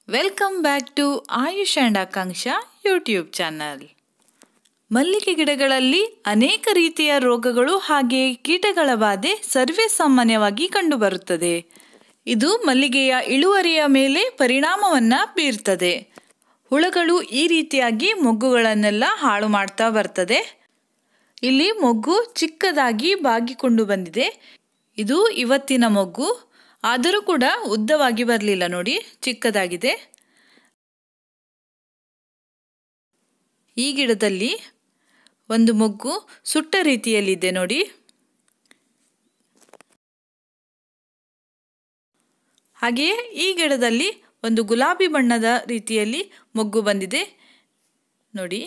welcome back to Ayush and Akanksha YouTube channel ಮಲ್ಲಿಗೆ ಗಿಡಗಳಲ್ಲಿ ಅನೇಕ ರೀತಿಯ ರೋಗಗಳು ಹಾಗೆ ಕೀಟಗಳ ಬಾಧೆ ಸರ್ವೇ ಸಾಮಾನ್ಯವಾಗಿ ಕಂಡುಬರುತ್ತದೆ ಇದು ಮಲ್ಲಿಗೆಯ ಇಳುವರಿಯ ಮೇಲೆ ಪರಿಣಾಮವನ್ನು ಬೀರ್ತದೆ ಹುಳಗಳು ಈ ರೀತಿಯಾಗಿ ಮೊಗ್ಗುಗಳನ್ನೆಲ್ಲ ಹಾಳು ಮಾಡ್ತಾ ಬರ್ತದೆ ಇಲ್ಲಿ ಮೊಗ್ಗು ಚಿಕ್ಕದಾಗಿ ಬಾಗಿಕೊಂಡು ಬಂದಿದೆ ಇದು ಇವತ್ತಿನ ಮೊಗ್ಗು ಆದರೂ ಕೂಡ ಉದ್ದವಾಗಿ ಬರಲಿಲ್ಲ ನೋಡಿ ಚಿಕ್ಕದಾಗಿದೆ ಈ ಗಿಡದಲ್ಲಿ ಒಂದು ಮೊಗ್ಗು ಸುಟ್ಟ ರೀತಿಯಲ್ಲಿದೆ ನೋಡಿ ಹಾಗೆಯೇ ಈ ಗಿಡದಲ್ಲಿ ಒಂದು ಗುಲಾಬಿ ಬಣ್ಣದ ರೀತಿಯಲ್ಲಿ ಮೊಗ್ಗು ಬಂದಿದೆ ನೋಡಿ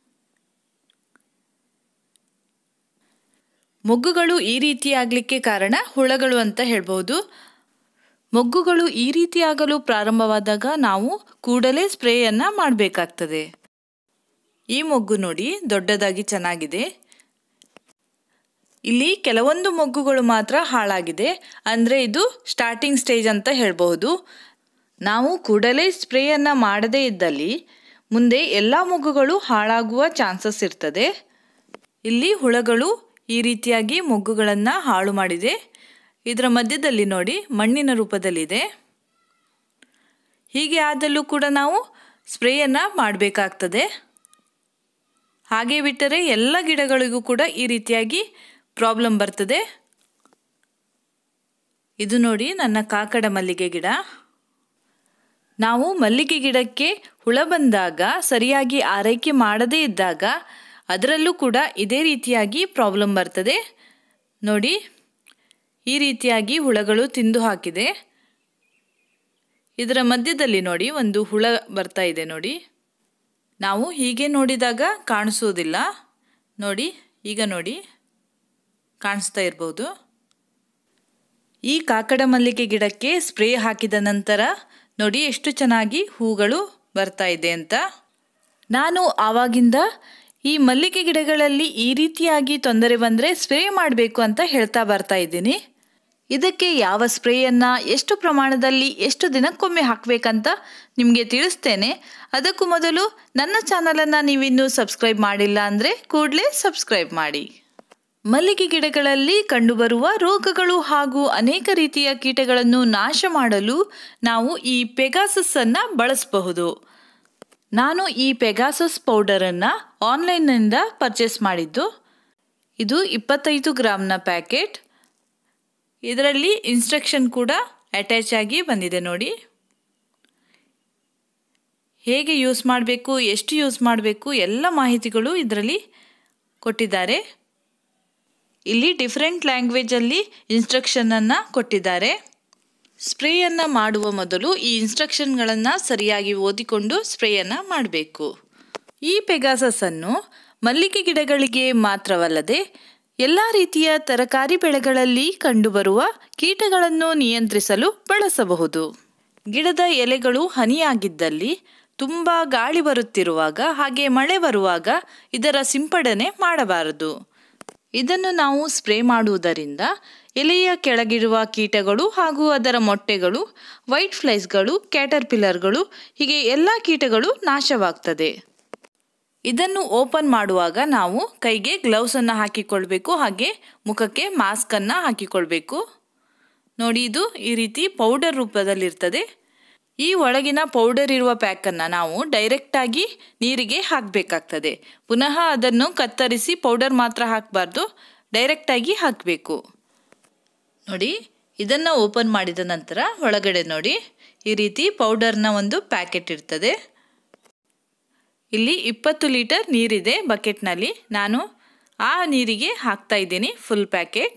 ಮೊಗ್ಗುಗಳು ಈ ರೀತಿ ಆಗಲಿಕ್ಕೆ ಕಾರಣ ಹುಳಗಳು ಅಂತ ಹೇಳ್ಬೋದು ಮೊಗ್ಗುಗಳು ಈ ರೀತಿಯಾಗಲು ಪ್ರಾರಂಭವಾದಾಗ ನಾವು ಕೂಡಲೇ ಸ್ಪ್ರೇಯನ್ನು ಮಾಡಬೇಕಾಗ್ತದೆ ಈ ಮೊಗ್ಗು ನೋಡಿ ದೊಡ್ಡದಾಗಿ ಚೆನ್ನಾಗಿದೆ ಇಲ್ಲಿ ಕೆಲವೊಂದು ಮೊಗ್ಗುಗಳು ಮಾತ್ರ ಹಾಳಾಗಿದೆ ಅಂದರೆ ಇದು ಸ್ಟಾರ್ಟಿಂಗ್ ಸ್ಟೇಜ್ ಅಂತ ಹೇಳ್ಬಹುದು ನಾವು ಕೂಡಲೇ ಸ್ಪ್ರೇಯನ್ನು ಮಾಡದೇ ಇದ್ದಲ್ಲಿ ಮುಂದೆ ಎಲ್ಲ ಮೊಗ್ಗುಗಳು ಹಾಳಾಗುವ ಚಾನ್ಸಸ್ ಇರ್ತದೆ ಇಲ್ಲಿ ಹುಳಗಳು ಈ ರೀತಿಯಾಗಿ ಮೊಗ್ಗುಗಳನ್ನು ಹಾಳು ಮಾಡಿದೆ ಇದರ ಮಧ್ಯದಲ್ಲಿ ನೋಡಿ ಮಣ್ಣಿನ ರೂಪದಲ್ಲಿದೆ ಹೀಗೆ ಆದಲ್ಲೂ ಕೂಡ ನಾವು ಸ್ಪ್ರೇಯನ್ನು ಮಾಡಬೇಕಾಗ್ತದೆ ಹಾಗೆ ಬಿಟ್ಟರೆ ಎಲ್ಲ ಗಿಡಗಳಿಗೂ ಕೂಡ ಈ ರೀತಿಯಾಗಿ ಪ್ರಾಬ್ಲಮ್ ಬರ್ತದೆ ಇದು ನೋಡಿ ನನ್ನ ಕಾಕಡ ಮಲ್ಲಿಗೆ ಗಿಡ ನಾವು ಮಲ್ಲಿಗೆ ಗಿಡಕ್ಕೆ ಹುಳ ಬಂದಾಗ ಸರಿಯಾಗಿ ಆರೈಕೆ ಮಾಡದೇ ಇದ್ದಾಗ ಅದರಲ್ಲೂ ಕೂಡ ಇದೇ ರೀತಿಯಾಗಿ ಪ್ರಾಬ್ಲಮ್ ಬರ್ತದೆ ನೋಡಿ ಈ ರೀತಿಯಾಗಿ ಹುಳಗಳು ತಿಂದು ಹಾಕಿದೆ ಇದರ ಮಧ್ಯದಲ್ಲಿ ನೋಡಿ ಒಂದು ಹುಳ ಬರ್ತಾ ಇದೆ ನೋಡಿ ನಾವು ಹೀಗೆ ನೋಡಿದಾಗ ಕಾಣಿಸೋದಿಲ್ಲ ನೋಡಿ ಈಗ ನೋಡಿ ಕಾಣಿಸ್ತಾ ಇರ್ಬೋದು ಈ ಕಾಕಡ ಮಲ್ಲಿಗೆ ಗಿಡಕ್ಕೆ ಸ್ಪ್ರೇ ಹಾಕಿದ ನಂತರ ನೋಡಿ ಎಷ್ಟು ಚೆನ್ನಾಗಿ ಹೂಗಳು ಬರ್ತಾ ಇದೆ ಅಂತ ನಾನು ಆವಾಗಿಂದ ಈ ಮಲ್ಲಿಗೆ ಗಿಡಗಳಲ್ಲಿ ಈ ರೀತಿಯಾಗಿ ತೊಂದರೆ ಬಂದರೆ ಸ್ಪ್ರೇ ಮಾಡಬೇಕು ಅಂತ ಹೇಳ್ತಾ ಬರ್ತಾ ಇದ್ದೀನಿ ಇದಕ್ಕೆ ಯಾವ ಸ್ಪ್ರೇಯನ್ನು ಎಷ್ಟು ಪ್ರಮಾಣದಲ್ಲಿ ಎಷ್ಟು ದಿನಕ್ಕೊಮ್ಮೆ ಹಾಕಬೇಕಂತ ನಿಮಗೆ ತಿಳಿಸ್ತೇನೆ ಅದಕ್ಕೂ ಮೊದಲು ನನ್ನ ಚಾನಲನ್ನು ನೀವಿನ್ನೂ ಸಬ್ಸ್ಕ್ರೈಬ್ ಮಾಡಿಲ್ಲ ಅಂದರೆ ಕೂಡಲೇ ಸಬ್ಸ್ಕ್ರೈಬ್ ಮಾಡಿ ಮಲ್ಲಿಗೆ ಗಿಡಗಳಲ್ಲಿ ಕಂಡುಬರುವ ರೋಗಗಳು ಹಾಗೂ ಅನೇಕ ರೀತಿಯ ಕೀಟಗಳನ್ನು ನಾಶ ಮಾಡಲು ನಾವು ಈ ಪೆಗಾಸಸ್ಸನ್ನು ಬಳಸಬಹುದು ನಾನು ಈ ಪೆಗಾಸಸ್ ಪೌಡರನ್ನು ಆನ್ಲೈನ್ನಿಂದ ಪರ್ಚೇಸ್ ಮಾಡಿದ್ದು ಇದು ಇಪ್ಪತ್ತೈದು ಗ್ರಾಮ್ನ ಪ್ಯಾಕೆಟ್ ಇದರಲ್ಲಿ ಇನ್ಸ್ಟ್ರಕ್ಷನ್ ಕೂಡ ಅಟ್ಯಾಚ್ ಆಗಿ ಬಂದಿದೆ ನೋಡಿ ಹೇಗೆ ಯೂಸ್ ಮಾಡಬೇಕು ಎಷ್ಟು ಯೂಸ್ ಮಾಡಬೇಕು ಎಲ್ಲ ಮಾಹಿತಿಗಳು ಇದರಲ್ಲಿ ಕೊಟ್ಟಿದ್ದಾರೆ ಇಲ್ಲಿ ಡಿಫ್ರೆಂಟ್ ಲ್ಯಾಂಗ್ವೇಜಲ್ಲಿ ಇನ್ಸ್ಟ್ರಕ್ಷನನ್ನು ಕೊಟ್ಟಿದ್ದಾರೆ ಸ್ಪ್ರೇಯನ್ನು ಮಾಡುವ ಮೊದಲು ಈ ಇನ್ಸ್ಟ್ರಕ್ಷನ್ಗಳನ್ನು ಸರಿಯಾಗಿ ಓದಿಕೊಂಡು ಸ್ಪ್ರೇಯನ್ನು ಮಾಡಬೇಕು ಈ ಪೆಗಾಸಸನ್ನು ಮಲ್ಲಿಗೆ ಗಿಡಗಳಿಗೆ ಮಾತ್ರವಲ್ಲದೆ ಎಲ್ಲ ರೀತಿಯ ತರಕಾರಿ ಬೆಳೆಗಳಲ್ಲಿ ಕಂಡುಬರುವ ಕೀಟಗಳನ್ನು ನಿಯಂತ್ರಿಸಲು ಬಳಸಬಹುದು ಗಿಡದ ಎಲೆಗಳು ಹನಿಯಾಗಿದ್ದಲ್ಲಿ ತುಂಬ ಗಾಳಿ ಬರುತ್ತಿರುವಾಗ ಹಾಗೆ ಮಳೆ ಬರುವಾಗ ಇದರ ಸಿಂಪಡಣೆ ಮಾಡಬಾರದು ಇದನ್ನು ನಾವು ಸ್ಪ್ರೇ ಮಾಡುವುದರಿಂದ ಎಲೆಯ ಕೆಳಗಿರುವ ಕೀಟಗಳು ಹಾಗೂ ಅದರ ಮೊಟ್ಟೆಗಳು ವೈಟ್ ಫ್ಲೈಸ್ಗಳು ಕ್ಯಾಟರ್ಪಿಲ್ಲರ್ಗಳು ಹೀಗೆ ಎಲ್ಲ ಕೀಟಗಳು ನಾಶವಾಗ್ತದೆ ಇದನ್ನು ಓಪನ್ ಮಾಡುವಾಗ ನಾವು ಕೈಗೆ ಗ್ಲೌಸನ್ನು ಹಾಕಿಕೊಳ್ಬೇಕು ಹಾಗೆ ಮುಖಕ್ಕೆ ಮಾಸ್ಕನ್ನು ಹಾಕಿಕೊಳ್ಬೇಕು ನೋಡಿ ಇದು ಈ ರೀತಿ ಪೌಡರ್ ರೂಪದಲ್ಲಿರ್ತದೆ ಈ ಒಳಗಿನ ಪೌಡರ್ ಇರುವ ಪ್ಯಾಕನ್ನು ನಾವು ಡೈರೆಕ್ಟಾಗಿ ನೀರಿಗೆ ಹಾಕಬೇಕಾಗ್ತದೆ ಪುನಃ ಅದನ್ನು ಕತ್ತರಿಸಿ ಪೌಡರ್ ಮಾತ್ರ ಹಾಕಬಾರ್ದು ಡೈರೆಕ್ಟಾಗಿ ಹಾಕಬೇಕು ನೋಡಿ ಇದನ್ನು ಓಪನ್ ಮಾಡಿದ ನಂತರ ಒಳಗಡೆ ನೋಡಿ ಈ ರೀತಿ ಪೌಡರ್ನ ಒಂದು ಪ್ಯಾಕೆಟ್ ಇರ್ತದೆ ಇಲ್ಲಿ ಇಪ್ಪತ್ತು ಲೀಟರ್ ನೀರಿದೆ ಬಕೆಟ್ನಲ್ಲಿ ನಾನು ಆ ನೀರಿಗೆ ಹಾಕ್ತಾ ಇದ್ದೀನಿ ಫುಲ್ ಪ್ಯಾಕೆಟ್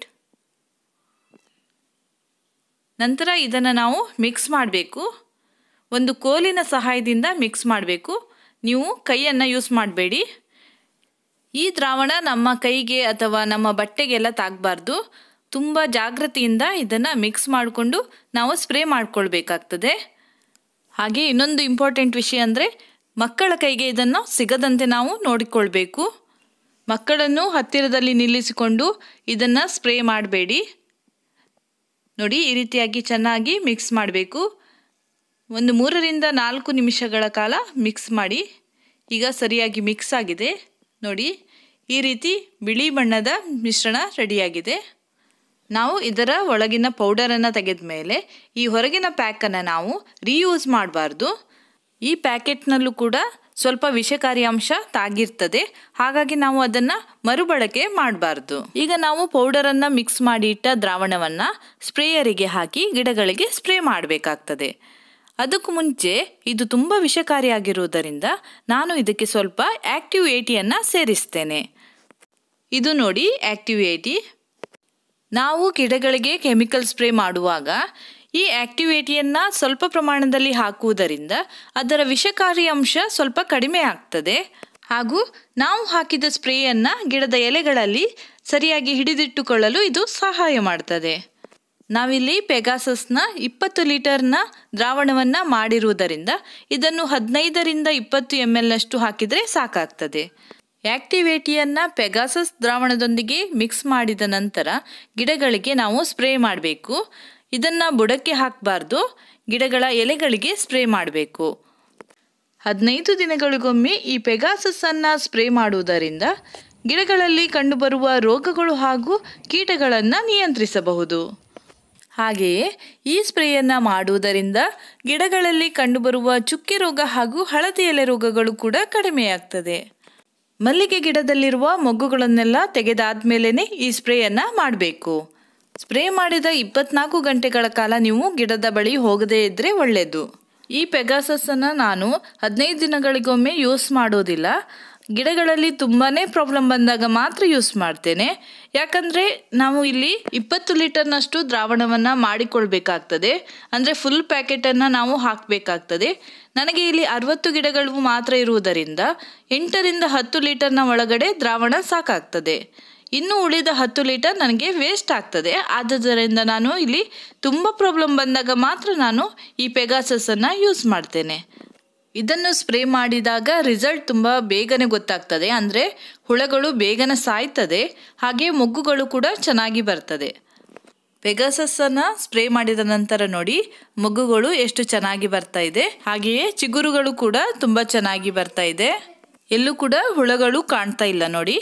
ನಂತರ ಇದನ್ನು ನಾವು ಮಿಕ್ಸ್ ಮಾಡಬೇಕು ಒಂದು ಕೋಲಿನ ಸಹಾಯದಿಂದ ಮಿಕ್ಸ್ ಮಾಡಬೇಕು ನೀವು ಕೈಯನ್ನು ಯೂಸ್ ಮಾಡಬೇಡಿ ಈ ದ್ರಾವಣ ನಮ್ಮ ಕೈಗೆ ಅಥವಾ ನಮ್ಮ ಬಟ್ಟೆಗೆಲ್ಲ ತಾಗಬಾರ್ದು ತುಂಬ ಜಾಗೃತಿಯಿಂದ ಇದನ್ನು ಮಿಕ್ಸ್ ಮಾಡಿಕೊಂಡು ನಾವು ಸ್ಪ್ರೇ ಮಾಡಿಕೊಳ್ಬೇಕಾಗ್ತದೆ ಹಾಗೆ ಇನ್ನೊಂದು ಇಂಪಾರ್ಟೆಂಟ್ ವಿಷಯ ಅಂದರೆ ಮಕ್ಕಳ ಕೈಗೆ ಇದನ್ನು ಸಿಗದಂತೆ ನಾವು ನೋಡಿಕೊಳ್ಬೇಕು ಮಕ್ಕಳನ್ನು ಹತ್ತಿರದಲ್ಲಿ ನಿಲ್ಲಿಸಿಕೊಂಡು ಇದನ್ನು ಸ್ಪ್ರೇ ಮಾಡಬೇಡಿ ನೋಡಿ ಈ ರೀತಿಯಾಗಿ ಚೆನ್ನಾಗಿ ಮಿಕ್ಸ್ ಮಾಡಬೇಕು ಒಂದು ಮೂರರಿಂದ ನಾಲ್ಕು ನಿಮಿಷಗಳ ಕಾಲ ಮಿಕ್ಸ್ ಮಾಡಿ ಈಗ ಸರಿಯಾಗಿ ಮಿಕ್ಸ್ ಆಗಿದೆ ನೋಡಿ ಈ ರೀತಿ ಬಿಳಿ ಬಣ್ಣದ ಮಿಶ್ರಣ ರೆಡಿಯಾಗಿದೆ ನಾವು ಇದರ ಒಳಗಿನ ಪೌಡರನ್ನು ತೆಗೆದ ಮೇಲೆ ಈ ಹೊರಗಿನ ಪ್ಯಾಕನ್ನು ನಾವು ರೀಯೂಸ್ ಮಾಡಬಾರ್ದು ಈ ಪ್ಯಾಕೆಟ್ನಲ್ಲೂ ಕೂಡ ಸ್ವಲ್ಪ ವಿಷಕಾರಿ ಅಂಶ ತಾಗಿರ್ತದೆ ಹಾಗಾಗಿ ನಾವು ಅದನ್ನು ಮರುಬಳಕೆ ಮಾಡಬಾರ್ದು ಈಗ ನಾವು ಪೌಡರನ್ನು ಮಿಕ್ಸ್ ಮಾಡಿ ಇಟ್ಟ ದ್ರಾವಣವನ್ನು ಸ್ಪ್ರೇಯರಿಗೆ ಹಾಕಿ ಗಿಡಗಳಿಗೆ ಸ್ಪ್ರೇ ಮಾಡಬೇಕಾಗ್ತದೆ ಅದಕ್ಕೂ ಮುಂಚೆ ಇದು ತುಂಬ ವಿಷಕಾರಿಯಾಗಿರುವುದರಿಂದ ನಾನು ಇದಕ್ಕೆ ಸ್ವಲ್ಪ ಆ್ಯಕ್ಟಿವ್ ಏಟಿಯನ್ನು ಸೇರಿಸ್ತೇನೆ ಇದು ನೋಡಿ ಆ್ಯಕ್ಟಿವ್ ಏಟಿ ನಾವು ಗಿಡಗಳಿಗೆ ಕೆಮಿಕಲ್ ಸ್ಪ್ರೇ ಮಾಡುವಾಗ ಈ ಆ್ಯಕ್ಟಿವೇಟಿಯನ್ನು ಸ್ವಲ್ಪ ಪ್ರಮಾಣದಲ್ಲಿ ಹಾಕುವುದರಿಂದ ಅದರ ವಿಷಕಾರಿ ಅಂಶ ಸ್ವಲ್ಪ ಕಡಿಮೆ ಆಗ್ತದೆ ಹಾಗೂ ನಾವು ಹಾಕಿದ ಸ್ಪ್ರೇಯನ್ನು ಗಿಡದ ಎಲೆಗಳಲ್ಲಿ ಸರಿಯಾಗಿ ಹಿಡಿದಿಟ್ಟುಕೊಳ್ಳಲು ಇದು ಸಹಾಯ ಮಾಡ್ತದೆ ನಾವಿಲ್ಲಿ ಪೆಗಾಸಸ್ನ ಇಪ್ಪತ್ತು ಲೀಟರ್ನ ದ್ರಾವಣವನ್ನು ಮಾಡಿರುವುದರಿಂದ ಇದನ್ನು ಹದಿನೈದರಿಂದ ಇಪ್ಪತ್ತು ಎಮ್ ಎಲ್ನಷ್ಟು ಹಾಕಿದರೆ ಸಾಕಾಗ್ತದೆ ಆ್ಯಕ್ಟಿವೇಟಿಯನ್ನು ಪೆಗಾಸಸ್ ದ್ರಾವಣದೊಂದಿಗೆ ಮಿಕ್ಸ್ ಮಾಡಿದ ನಂತರ ಗಿಡಗಳಿಗೆ ನಾವು ಸ್ಪ್ರೇ ಮಾಡಬೇಕು ಇದನ್ನು ಬುಡಕ್ಕೆ ಹಾಕಬಾರ್ದು ಗಿಡಗಳ ಎಲೆಗಳಿಗೆ ಸ್ಪ್ರೇ ಮಾಡಬೇಕು ಹದಿನೈದು ದಿನಗಳಿಗೊಮ್ಮೆ ಈ ಪೆಗಾಸಸ್ಸನ್ನು ಸ್ಪ್ರೇ ಮಾಡುವುದರಿಂದ ಗಿಡಗಳಲ್ಲಿ ಕಂಡುಬರುವ ರೋಗಗಳು ಹಾಗೂ ಕೀಟಗಳನ್ನು ನಿಯಂತ್ರಿಸಬಹುದು ಹಾಗೆಯೇ ಈ ಸ್ಪ್ರೇಯನ್ನು ಮಾಡುವುದರಿಂದ ಗಿಡಗಳಲ್ಲಿ ಕಂಡುಬರುವ ಚುಕ್ಕೆ ರೋಗ ಹಾಗೂ ಹಳದಿ ಎಲೆ ರೋಗಗಳು ಕೂಡ ಕಡಿಮೆಯಾಗ್ತದೆ ಮಲ್ಲಿಗೆ ಗಿಡದಲ್ಲಿರುವ ಮೊಗ್ಗುಗಳನ್ನೆಲ್ಲ ತೆಗೆದಾದ್ಮೇಲೆ ಈ ಸ್ಪ್ರೇಯನ್ನು ಮಾಡಬೇಕು ಸ್ಪ್ರೇ ಮಾಡಿದ ಇಪ್ಪತ್ನಾಲ್ಕು ಗಂಟೆಗಳ ಕಾಲ ನೀವು ಗಿಡದ ಬಳಿ ಹೋಗದೇ ಇದ್ದರೆ ಒಳ್ಳೆಯದು ಈ ಪೆಗಾಸಸ್ಸನ್ನು ನಾನು ಹದಿನೈದು ದಿನಗಳಿಗೊಮ್ಮೆ ಯೂಸ್ ಮಾಡೋದಿಲ್ಲ ಗಿಡಗಳಲ್ಲಿ ತುಂಬಾ ಪ್ರಾಬ್ಲಮ್ ಬಂದಾಗ ಮಾತ್ರ ಯೂಸ್ ಮಾಡ್ತೇನೆ ಯಾಕಂದರೆ ನಾವು ಇಲ್ಲಿ ಇಪ್ಪತ್ತು ಲೀಟರ್ನಷ್ಟು ದ್ರಾವಣವನ್ನು ಮಾಡಿಕೊಳ್ಬೇಕಾಗ್ತದೆ ಅಂದರೆ ಫುಲ್ ಪ್ಯಾಕೆಟನ್ನು ನಾವು ಹಾಕಬೇಕಾಗ್ತದೆ ನನಗೆ ಇಲ್ಲಿ ಅರವತ್ತು ಗಿಡಗಳು ಮಾತ್ರ ಇರುವುದರಿಂದ ಎಂಟರಿಂದ ಹತ್ತು ಲೀಟರ್ನ ಒಳಗಡೆ ದ್ರಾವಣ ಸಾಕಾಗ್ತದೆ ಇನ್ನು ಉಳಿದ ಹತ್ತು ಲೀಟರ್ ನನಗೆ ವೇಸ್ಟ್ ಆಗ್ತದೆ ಆದ್ದರಿಂದ ನಾನು ಇಲ್ಲಿ ತುಂಬ ಪ್ರಾಬ್ಲಮ್ ಬಂದಾಗ ಮಾತ್ರ ನಾನು ಈ ಪೆಗಾಸಸನ್ನು ಯೂಸ್ ಮಾಡ್ತೇನೆ ಇದನ್ನು ಸ್ಪ್ರೇ ಮಾಡಿದಾಗ ರಿಸಲ್ಟ್ ತುಂಬ ಬೇಗನೆ ಗೊತ್ತಾಗ್ತದೆ ಅಂದರೆ ಹುಳಗಳು ಬೇಗನೆ ಸಾಯ್ತದೆ ಹಾಗೆ ಮೊಗ್ಗುಗಳು ಕೂಡ ಚೆನ್ನಾಗಿ ಬರ್ತದೆ ಪೆಗಾಸಸ್ಸನ್ನು ಸ್ಪ್ರೇ ಮಾಡಿದ ನಂತರ ನೋಡಿ ಮೊಗ್ಗುಗಳು ಎಷ್ಟು ಚೆನ್ನಾಗಿ ಬರ್ತಾ ಇದೆ ಹಾಗೆಯೇ ಚಿಗುರುಗಳು ಕೂಡ ತುಂಬ ಚೆನ್ನಾಗಿ ಬರ್ತಾ ಇದೆ ಎಲ್ಲೂ ಕೂಡ ಹುಳಗಳು ಕಾಣ್ತಾ ಇಲ್ಲ ನೋಡಿ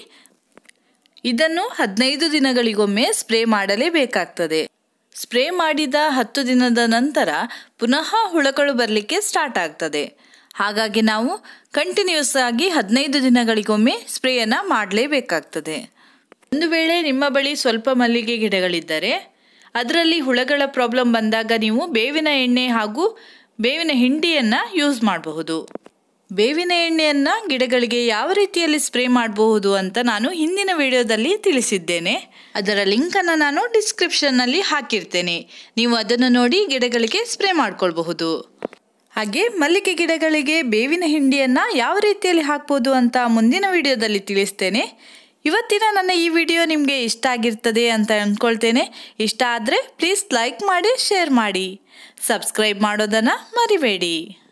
ಇದನ್ನು ಹದಿನೈದು ದಿನಗಳಿಗೊಮ್ಮೆ ಸ್ಪ್ರೇ ಮಾಡಲೇಬೇಕಾಗ್ತದೆ ಸ್ಪ್ರೇ ಮಾಡಿದ ಹತ್ತು ದಿನದ ನಂತರ ಪುನಃ ಹುಳಗಳು ಬರಲಿಕ್ಕೆ ಸ್ಟಾರ್ಟ್ ಆಗ್ತದೆ ಹಾಗಾಗಿ ನಾವು ಕಂಟಿನ್ಯೂಸ್ ಆಗಿ ಹದಿನೈದು ದಿನಗಳಿಗೊಮ್ಮೆ ಸ್ಪ್ರೇಯನ್ನು ಮಾಡಲೇಬೇಕಾಗ್ತದೆ ಒಂದು ವೇಳೆ ನಿಮ್ಮ ಬಳಿ ಸ್ವಲ್ಪ ಮಲ್ಲಿಗೆ ಗಿಡಗಳಿದ್ದರೆ ಅದರಲ್ಲಿ ಹುಳಗಳ ಪ್ರಾಬ್ಲಮ್ ಬಂದಾಗ ನೀವು ಬೇವಿನ ಎಣ್ಣೆ ಹಾಗೂ ಬೇವಿನ ಹಿಂಡಿಯನ್ನು ಯೂಸ್ ಮಾಡಬಹುದು ಬೇವಿನ ಎಣ್ಣೆಯನ್ನು ಗಿಡಗಳಿಗೆ ಯಾವ ರೀತಿಯಲ್ಲಿ ಸ್ಪ್ರೇ ಮಾಡಬಹುದು ಅಂತ ನಾನು ಹಿಂದಿನ ವಿಡಿಯೋದಲ್ಲಿ ತಿಳಿಸಿದ್ದೇನೆ ಅದರ ಲಿಂಕನ್ನು ನಾನು ಡಿಸ್ಕ್ರಿಪ್ಷನ್ನಲ್ಲಿ ಹಾಕಿರ್ತೇನೆ ನೀವು ಅದನ್ನು ನೋಡಿ ಗಿಡಗಳಿಗೆ ಸ್ಪ್ರೇ ಮಾಡ್ಕೊಳ್ಬಹುದು ಹಾಗೆ ಮಲ್ಲಿಗೆ ಗಿಡಗಳಿಗೆ ಬೇವಿನ ಹಿಂಡಿಯನ್ನು ಯಾವ ರೀತಿಯಲ್ಲಿ ಹಾಕ್ಬೋದು ಅಂತ ಮುಂದಿನ ವಿಡಿಯೋದಲ್ಲಿ ತಿಳಿಸ್ತೇನೆ ಇವತ್ತಿನ ನನ್ನ ಈ ವಿಡಿಯೋ ನಿಮಗೆ ಇಷ್ಟ ಆಗಿರ್ತದೆ ಅಂತ ಅಂದ್ಕೊಳ್ತೇನೆ ಇಷ್ಟ ಆದರೆ ಪ್ಲೀಸ್ ಲೈಕ್ ಮಾಡಿ ಶೇರ್ ಮಾಡಿ ಸಬ್ಸ್ಕ್ರೈಬ್ ಮಾಡೋದನ್ನು ಮರಿಬೇಡಿ